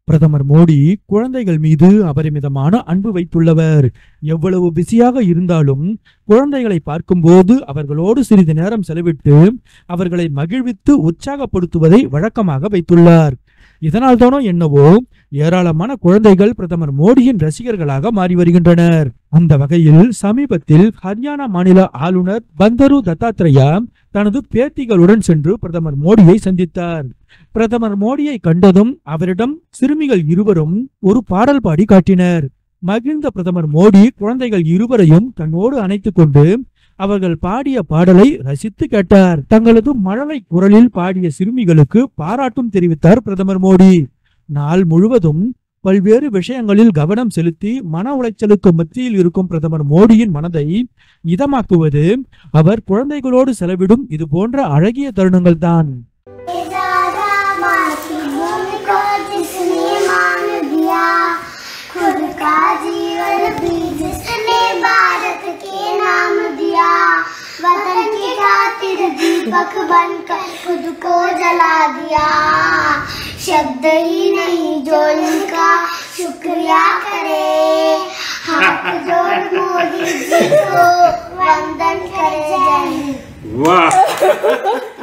பிரதமர் மோடி குழந்தைகள் மீது அபரிமிதமான அன்பு வைத்துள்ளவர் எவ்வளவு பிஸியாக இருந்தாலும் குழந்தைகளை பார்க்கும்போது அவர்களோடு சிறிது நேரம் செலவிட்டு அவர்களை மகிழ்வித்து உற்சாகப்படுத்துவதை வழக்கமாக வைத்துள்ளார் இதனால்தானோ என்னவோ ஏராளமான குழந்தைகள் பிரதமர் மோடியின் ரசிகர்களாக மாறி வருகின்றனர் அந்த வகையில் சமீபத்தில் ஹரியானா மாநில ஆளுநர் பந்தரு தத்தாத்ரேயா தனது பேத்திகளுடன் சென்று பிரதமர் மோடியை சந்தித்தார் பிரதமர் மோடியை கண்டதும் அவரிடம் சிறுமிகள் இருவரும் ஒரு பாடல் பாடி காட்டினர் மகிழ்ந்த பிரதமர் மோடி குழந்தைகள் இருவரையும் தன்னோடு அணைத்துக் கொண்டு அவர்கள் பாடிய பாடலை ரசித்து கேட்டார் தங்களது மழலை குரலில் பாடிய சிறுமிகளுக்கு பாராட்டும் தெரிவித்தார் பிரதமர் மோடி நாள் முழுவதும் பல்வேறு விஷயங்களில் கவனம் செலுத்தி மன உளைச்சலுக்கு மத்தியில் இருக்கும் பிரதமர் மோடியின் மனதை இதமாக்குவது அவர் குழந்தைகளோடு செலவிடும் இது போன்ற அழகிய தருணங்கள் தான் दादा मातृभूमि को जिसने मान दिया खुद का जीवन भी जिसने भारत के नाम दिया वतन की खातिर दीपक बनकर खुद को जला दिया शब्द ही नहीं जो इनका शुक्रिया करे हाथ जोड़ मोदी जी को वंदन करे जय हिंद वाह